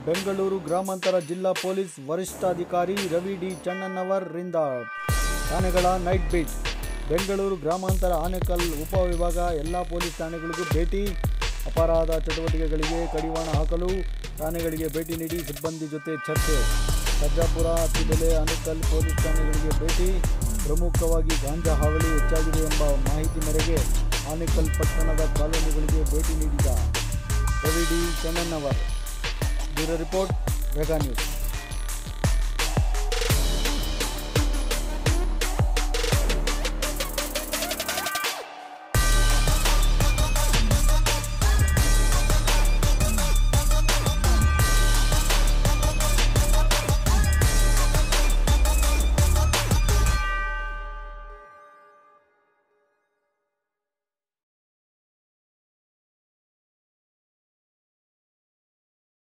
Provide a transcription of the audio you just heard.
ಬೆಂಗಳೂರು ಗ್ರಾಮಾಂತರ ಜಿಲ್ಲಾ ಪೊಲೀಸ್ ವರಿಷ್ಠಾಧಿಕಾರಿ ರವಿ ಡಿ ಚಣ್ಣಣ್ಣವರ್ರಿಂದ ಠಾಣೆಗಳ ನೈಟ್ ಬೀಟ್ ಬೆಂಗಳೂರು ಗ್ರಾಮಾಂತರ ಆನೇಕಲ್ ಉಪವಿಭಾಗ ಎಲ್ಲ ಪೊಲೀಸ್ ಠಾಣೆಗಳಿಗೂ ಭೇಟಿ ಅಪರಾಧ ಚಟುವಟಿಕೆಗಳಿಗೆ ಕಡಿವಾಣ ಹಾಕಲು ಠಾಣೆಗಳಿಗೆ ಭೇಟಿ ನೀಡಿ ಸಿಬ್ಬಂದಿ ಜೊತೆ ಚರ್ಚೆ ಸರ್ಜಾಪುರ ಅತ್ತಿಬೆಲೆ ಆನೇಕಲ್ ಪೊಲೀಸ್ ಠಾಣೆಗಳಿಗೆ ಭೇಟಿ ಪ್ರಮುಖವಾಗಿ ಗಾಂಜಾ ಹಾವಳಿ ಹೆಚ್ಚಾಗಿದೆ ಎಂಬ ಮಾಹಿತಿ ಮೇರೆಗೆ ಆನೇಕಲ್ ಪಟ್ಟಣದ ಕಾಲೋನಿಗಳಿಗೆ ಭೇಟಿ ನೀಡಿದ Ravi D Channannavar bureau report mega news